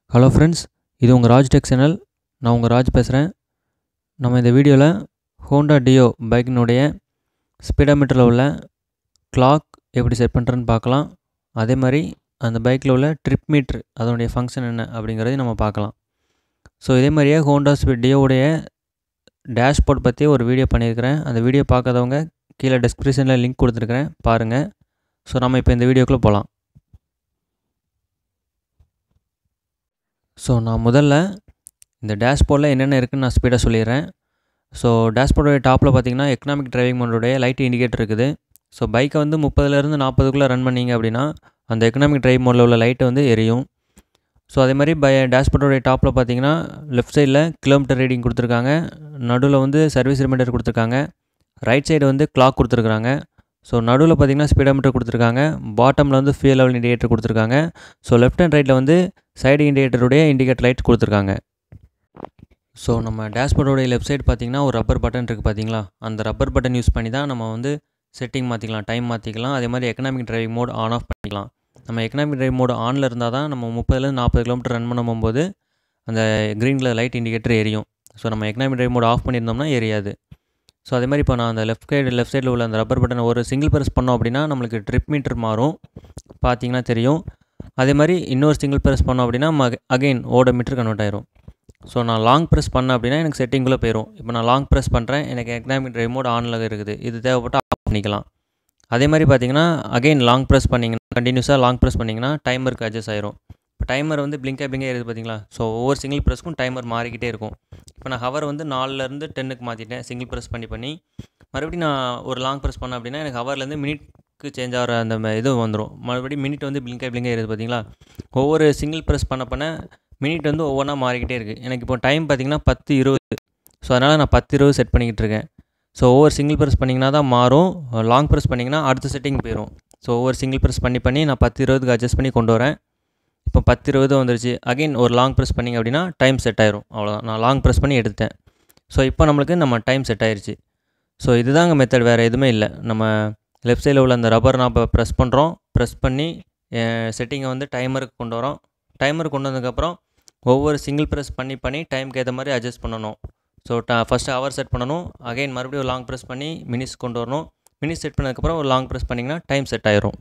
hello friends இது உங்கள் Raj tech channel நான் உங்கள் ராஜ் பேசுகிறேன் நம்ம இந்த வீடியோவில் ஹோண்டா டியோ பைக்கினுடைய ஸ்பீடாமீட்டரில் உள்ள கிளாக் எப்படி செட் பண்ணுறேன்னு பார்க்கலாம் அதே மாதிரி அந்த பைக்கில் உள்ள ட்ரிப் மீட்ரு அதனுடைய ஃபங்க்ஷன் என்ன அப்படிங்கிறதையும் நம்ம பார்க்கலாம் ஸோ இதே மாதிரியே ஹோண்டா ஸ்பீட் டியோவுடைய டேஷ்போர்ட் பற்றி ஒரு வீடியோ பண்ணியிருக்கிறேன் அந்த வீடியோ பார்க்காதவங்க கீழே டிஸ்கிரிப்ஷனில் லிங்க் கொடுத்துருக்குறேன் பாருங்கள் ஸோ நம்ம இப்போ இந்த வீடியோக்குள்ளே போகலாம் ஸோ நான் முதல்ல இந்த டேஷ்போர்டில் என்னென்ன இருக்குன்னு நான் ஸ்பீடாக சொல்லிடுறேன் ஸோ டேஷ்போர்டோடைய டாப்பில் பார்த்தீங்கன்னா எக்கனாமிக் டிரைவிங் மோடோடைய லைட் இண்டிகேட்டர் இருக்குது ஸோ பைக்கை வந்து முப்பதுலேருந்து நாற்பதுக்குள்ளே ரன் பண்ணீங்க அப்படின்னா அந்த எக்கனாமிக் டிரைவ் மோடில் உள்ள லைட்டை வந்து எரியும் ஸோ அதே மாதிரி பை டேஷ்போர்டோடைய டாப்பில் பார்த்தீங்கன்னா லெஃப்ட் சைடில் கிலோமீட்டர் ரீடிங் கொடுத்துருக்காங்க நடுவில் வந்து சர்வீஸ் ரிமைண்டர் கொடுத்துருக்காங்க ரைட் சைடு வந்து கிளாக் கொடுத்துருக்காங்க ஸோ நடுவில் பார்த்தீங்கன்னா ஸ்பீடோமீட்டர் கொடுத்துருக்காங்க பாட்டமில் வந்து ஃபியூல் லெவல் இண்டிகேட்டர் கொடுத்துருக்காங்க ஸோ லெஃப்ட் அண்ட் ரைட்டில் வந்து சைடு இண்டிகேட்டருடைய இண்டிகேட்டர் லைட் கொடுத்துருக்காங்க ஸோ நம்ம டேஷ்போர்டோடைய லெஃப்ட் சைடு பார்த்தீங்கன்னா ஒரு ரப்பர் பட்டன் இருக்குது பார்த்தீங்களா அந்த ரப்பர் பட்டன் யூஸ் பண்ணி தான் நம்ம வந்து செட்டிங் மாற்றிக்கலாம் டைம் மாற்றிக்கலாம் அதே மாதிரி economic driving mode on off பண்ணிக்கலாம் நம்ம எக்கனாமிக் டிரைவ் மோட் ஆனில் இருந்தால் தான் நம்ம முப்பதுலேருந்து நாற்பது கிலோமீட்டர் ரன் பண்ண போகும்போது அந்த க்ரீன் கலர் லைட் இண்டிகேட்டர் எரியும் ஸோ நம்ம எக்கனாமிக் டிரைவ் மோட் ஆஃப் பண்ணியிருந்தோம்னா எரியாது ஸோ அதே மாதிரி இப்போ நான் அந்த லெஃப்ட் சைடு லெஃப்ட் சைடில் உள்ள அந்த ரப்பர் பட்டன் ஒரு சிங்கிள் ப்ரெஸ் பண்ணோம் அப்படின்னா நம்மளுக்கு ட்ரிப் மீட்டர் மாறும் பார்த்தீங்கன்னா தெரியும் அதே மாதிரி இன்னொரு சிங்கிள் ப்ரெஸ் பண்ணோம் அப்படின்னா அகைன் ஓட மீட்டர் கன்வெர்ட் ஆயிரும் ஸோ நான் லாங் ப்ரெஸ் பண்ணேன் அப்படின்னா எனக்கு செட்டிங்குள்ளே போயிடும் இப்போ நான் லாங் ப்ரெஸ் பண்ணுறேன் எனக்கு எக்கனாமிக் ட்ரைவ் மோட் ஆனில் இருக்குது இது தேவைப்பட்டால் ஆஃப் பண்ணிக்கலாம் அதே மாதிரி பார்த்தீங்கன்னா அகைன் லாங் ப்ரெஸ் பண்ணிங்கன்னா கண்டினியூஸாக லாங் ப்ரெஸ் பண்ணிங்கன்னா டைமருக்கு அட்ஜஸ்ட் ஆயிரும் இப்போ டைமர் வந்து பிளிங்காக பிளிங்காக இருக்குது பார்த்தீங்களா ஸோ ஒவ்வொரு சிங்கிள் ப்ரெஸ்க்கும் டைமர் மாறிக்கிட்டே இருக்கும் இப்போ நான் ஹவர் வந்து நாலுலேருந்து டென்னுக்கு மாற்றிட்டேன் சிங்கிள் ப்ரெஸ் பண்ணி பண்ணி மறுபடியும் நான் ஒரு லாங் ப்ரெஸ் பண்ணேன் அப்படின்னா எனக்கு ஹவர்லேருந்து மினிட்க்கு சேஞ்ச் ஆகிற அந்த இது வந்துடும் மறுபடியும் மினிட் வந்து பிளிங்காக பிளிங்காக இருக்குது பார்த்தீங்களா ஒவ்வொரு சிங்கிள் ப்ரெஸ் பண்ண பண்ண மினிட் வந்து ஒவ்வொன்றா மாறிக்கிட்டே இருக்குது எனக்கு இப்போ டைம் பார்த்திங்கன்னா பத்து இருபது ஸோ அதனால் நான் பத்து இருபது செட் பண்ணிக்கிட்டு இருக்கேன் ஸோ ஒவ்வொரு சிங்கிள் ப்ரெஸ் பண்ணிங்கன்னா தான் மாறும் லாங் ப்ரெஸ் பண்ணிங்கன்னா அடுத்த செட்டிங் போயிடும் ஸோ ஒவ்வொரு சிங்கிள் ப்ரெஸ் பண்ணி பண்ணி நான் பத்து இருபதுக்கு அட்ஜஸ்ட் பண்ணி கொண்டு வரேன் இப்போ பத்து இருபது வந்துருச்சு அகைன் ஒரு லாங் ப்ரெஸ் பண்ணிங்க அப்படின்னா டைம் செட் ஆயிரும் அவ்வளோதான் நான் லாங் ப்ரெஸ் பண்ணி எடுத்தேன் ஸோ இப்போ நம்மளுக்கு நம்ம டைம் செட் ஆயிடுச்சு ஸோ இதுதாங்க மெத்தட் வேறு எதுவுமே இல்லை நம்ம லெஃப்ட் சைடில் உள்ள அந்த ரப்பர் நாப்பை ப்ரெஸ் பண்ணுறோம் ப்ரெஸ் பண்ணி செட்டிங்கை வந்து டைமருக்கு கொண்டு வரோம் டைமருக்கு கொண்டு வந்ததுக்கப்புறம் ஒவ்வொரு சிங்கிள் ப்ரெஸ் பண்ணி பண்ணி டைமுக்கு ஏற்ற மாதிரி அட்ஜஸ்ட் பண்ணணும் so the first hour set பண்ணணும் அகைன் மறுபடியும் ஒரு லாங் ப்ரெஸ் பண்ணி மினிட்ஸ் கொண்டு வரணும் மினிட்ஸ் செட் பண்ணதுக்கப்புறம் ஒரு லாங் ப்ரெஸ் பண்ணிங்கன்னா டைம் செட் ஆயிரும்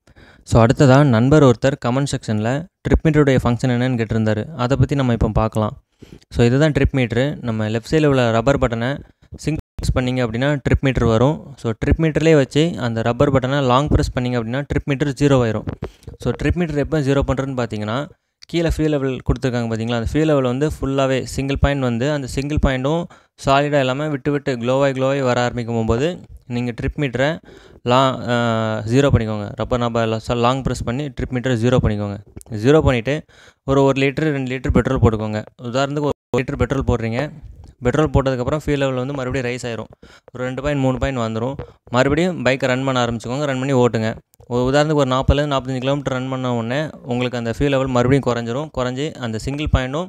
ஸோ அடுத்ததாக நண்பர் ஒருத்தர் கமெண்ட் செக்ஷனில் ட்ரிப் மீட்டருடைய ஃபங்க்ஷன் என்னன்னு கேட்டிருந்தாரு அதை பற்றி நம்ம இப்போ பார்க்கலாம் ஸோ இதுதான் ட்ரிப் மீட்ரு நம்ம லெஃப்ட் சைடில் உள்ள ரப்பர் பட்டனை சிங்கிள் ப்ரெஸ் பண்ணிங்க அப்படின்னா ட்ரிப் மீட்டர் வரும் ஸோ ட்ரிப் மீட்டர்லேயே வச்சு அந்த ரப்பர் பட்டனை லாங் ப்ரெஸ் பண்ணிங்க அப்படின்னா ட்ரிப் மீட்டர் ஜீரோ ஆயிரும் ஸோ ட்ரிப் மீட்டர் எப்போ ஜீரோ பண்ணுறதுன்னு பார்த்தீங்கன்னா கீழே ஃபியூல் லெவல் கொடுத்துருக்காங்க பார்த்தீங்களா அந்த ஃபியூல் லெவல் வந்து ஃபுல்லாகவே சிங்கிள் பாயிண்ட் வந்து அந்த சிங்கிள் பாயிண்ட்டும் சாலிடாக இல்லாமல் விட்டு விட்டு க்ளோவாகி க்ளோவாகி வர ஆரம்பிக்கும் போகும்போது நீங்கள் ட்ரிப் மீட்டரை லா ஜீரோ பண்ணிக்கோங்க ரப்பர் நம்ம லாங் ப்ரெஸ் பண்ணி ட்ரிப் மீட்டரை ஜீரோ பண்ணிக்கோங்க ஜீரோ பண்ணிவிட்டு ஒரு ஒரு லிட்டர் ரெண்டு லிட்டர் பெட்ரோல் போட்டுக்கோங்க உதாரணத்துக்கு ஒரு லிட்டர் பெட்ரோல் போடுறீங்க பெட்ரோல் போட்டதுக்கப்புறம் ஃபியூல் லெவல் வந்து மறுபடியும் ரைஸ் ஆயிரும் ஒரு ரெண்டு பாயிண்ட் மூணு பாயிண்ட் வந்துடும் மறுபடியும் பைக்கை ரன் பண்ண ஆரம்பிச்சுக்கோங்க ரன் பண்ணி ஓட்டுங்க ஒரு உதாரணத்துக்கு ஒரு நாற்பதுலேருந்து நாற்பத்தஞ்சு கிலோமீட்டர் ரன் பண்ண உடனே உங்களுக்கு அந்த ஃபியூல் லெவல் மறுபடியும் குறைஞ்சிரும் குறைஞ்சி அந்த சிங்கிள் பாயிண்ட்டும்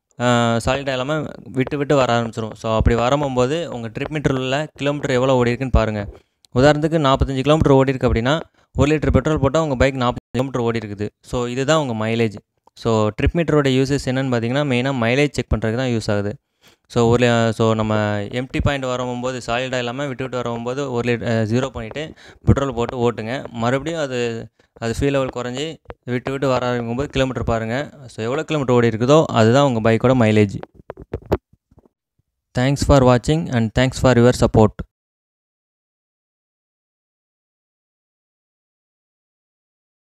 சாலிடாக இல்லாமல் விட்டு விட்டு வர ஆரம்பிச்சிடும் ஸோ அப்படி வரும்போது உங்கள் ட்ரிப் மீட்டர் உள்ள கிலோமீட்டர் எவ்வளோ ஓடி இருக்குன்னு பாருங்கள் உதாரணத்துக்கு நாற்பத்தஞ்சு கிலோமீட்டர் ஓடி இருக்கு அப்படின்னா ஒரு லிட்டர் பெட்ரோல் போட்டால் உங்கள் பைக் நாற்பத்தஞ்சு கிலோமீட்டர் ஓடி இருக்குது ஸோ இதுதான் உங்கள் மைலேஜ் ஸோ ட்ரிப் மீட்டரோட யூசஸ் என்னென்னு பார்த்தீங்கன்னா மெயினாக மைலேஜ் செக் பண்ணுறதுக்கு தான் யூஸ் ஆகுது ஸோ ஒரு ஸோ நம்ம எம்டி பாயிண்ட் வரும்போது சாலிடாக இல்லாமல் விட்டு விட்டு வரும்போது ஒரு லிட்டர் ஜீரோ பண்ணிவிட்டு பெட்ரோல் போட்டு ஓட்டுங்க மறுபடியும் அது அது ஃபீல் லெவல் குறைஞ்சி விட்டு விட்டு வர ஆரம்பிக்கும்போது கிலோமீட்டர் பாருங்கள் ஸோ எவ்வளோ கிலோமீட்டர் ஓடி இருக்குதோ அதுதான் உங்கள் பைக்கோட மைலேஜ் தேங்க்ஸ் ஃபார் வாட்சிங் and thanks for your support